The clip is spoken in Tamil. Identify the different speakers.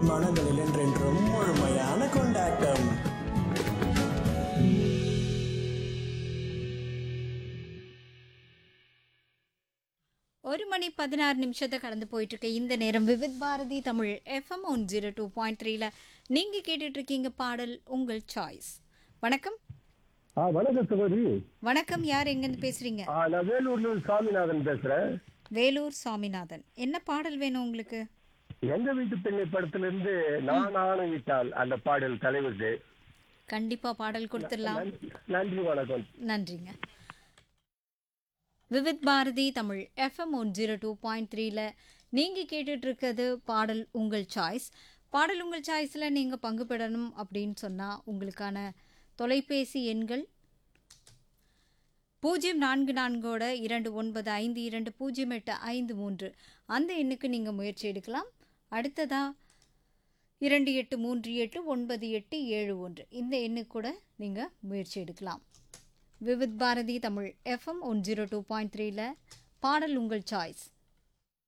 Speaker 1: மனங்களில் என்றென்றும் முழுமையான கொண்டாட்டம்
Speaker 2: ஒரு மணி பதினாறு நிமிஷத்தை கடந்து போயிட்டு இருக்க இந்த நேரம் Vividh Bharati Tamil FM one zero two point த்ரீல நீங்க கேட்டுட்டு இருக்கீங்க பாடல் உங்கள் சாய்ஸ் வணக்கம்
Speaker 3: ஆ வணக்கம் சகோதரி
Speaker 2: வணக்கம் யார் எங்கேருந்து பேசுறீங்க
Speaker 3: ஆ நான் வேலூர்ல இருந்து சாமிநாதன் பேசுறேன்
Speaker 2: வேலூர் சாமிநாதன் என்ன பாடல் வேணும் உங்களுக்கு
Speaker 3: எங்க வீட்டு பெண்ணை படத்துல இருந்து நான் ஆணையிட்டால் அந்த பாடல் தலைவருது
Speaker 2: கண்டிப்பா பாடல் கொடுத்துடலாம்
Speaker 3: நன்றி- நன்றி வணக்கம்
Speaker 2: நன்றிங்க Vividh Bharati Tamil FM one zero two point த்ரீல நீங்கள் கேட்டுட்டு இருக்கிறது பாடல் உங்கள் சாய்ஸ் பாடல் உங்கள் சாய்ஸில் நீங்கள் பங்கு பெறணும் அப்படின்னு சொன்னால் உங்களுக்கான தொலைபேசி எண்கள் பூஜ்ஜியம் நான்கு நான்கோட இரண்டு ஒன்பது ஐந்து இரண்டு பூஜ்ஜியம் எட்டு ஐந்து மூன்று அந்த எண்ணுக்கு நீங்கள் முயற்சி எடுக்கலாம் அடுத்ததாக இரண்டு எட்டு மூன்று எட்டு ஒன்பது எட்டு ஏழு ஒன்று இந்த எண்ணுக்கு கூட நீங்கள் முயற்சி எடுக்கலாம் Vividh Bharati Tamil FM one zero two point த்ரீல பாடல் உங்கள் சாய்ஸ்